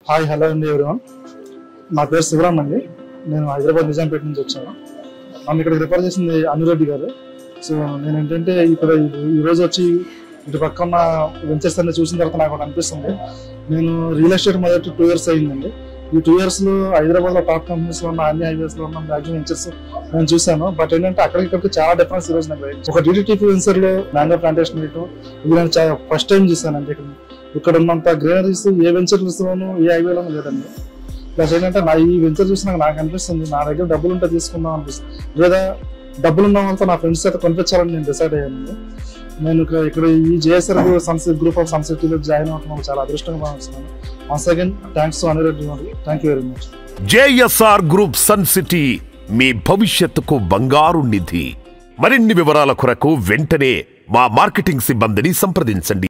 Hi hello అండి everyone నా పేరు శివరామ్ అండి నేను హైదరాబాద్ నిజాంపేట నుంచి వచ్చాను నన్ను ఇక్కడ రిఫర్ చేసింది అనిరెడ్డి గారు సో నేను ఏంటంటే ఇక్కడ ఈ- ఈ రోజు వచ్చి ఇటు పక్క ఉన్న వెంచర్స్ అన్ని చూసిన తర్వాత నాకు ఒకటి అనిపిస్తుంది నేను రియల్ ఎస్టేట్ మొదటి టూ ఇయర్స్ అయిందండి ఈ టూ ఇయర్స్ లో హైదరాబాద్ లో టాప్ కంపెనీస్ లో ఉన్న అన్ని హైవేస్ లో ఉన్న మ్యాక్సిమం వెంచర్స్ నేను చూశాను బట్ ఏంటంటే అక్కడికి ఇక్కడికి చాలా డిఫరెన్స్ ఈ రోజు నాకు అయింది. ఒక డిటిటిపి వెంచర్ లో మ్యాంగో ప్లాంటేషన్ వేయటం ఇది నేను ఫస్ట్ టైం చూసానండి ఇక్కడ ఇక్కడ ఉన్నంత గ్రీనరీస్ ఏ వెంచర్స్ లోను ఏ హైవేలోనూ లేదండి ప్లస్ ఏంటంటే నా ఈ వెంచర్ చూసినాక నాకు అనిపిస్తుంది నా దగ్గర డబ్బులు ఉంటే తీసుకుందాం అనిపిస్తుంది లేదా డబ్బులు ఉన్న వాళ్ళతో నా ఫ్రెండ్స్ అయితే కొనిపించాలని నేను డిసైడ్ అయ్యాను నేను ఇక్కడ ఇక్కడ ఈ జేఎస్ఆర్ సన్సెట్ గ్రూప్ ఆఫ్ సన్సెట్లో జాయిన్ అవ్వడం నాకు చాలా అదృష్టంగా భావిస్తున్నాను once again thanks to Anireddy thank you very much JSR group Sun City మీ భవిష్యత్తుకు బంగారు నిధి మరిన్ని వివరాల కొరకు వెంటనే మా మార్కెటింగ్ సిబ్బందిని సంప్రదించండి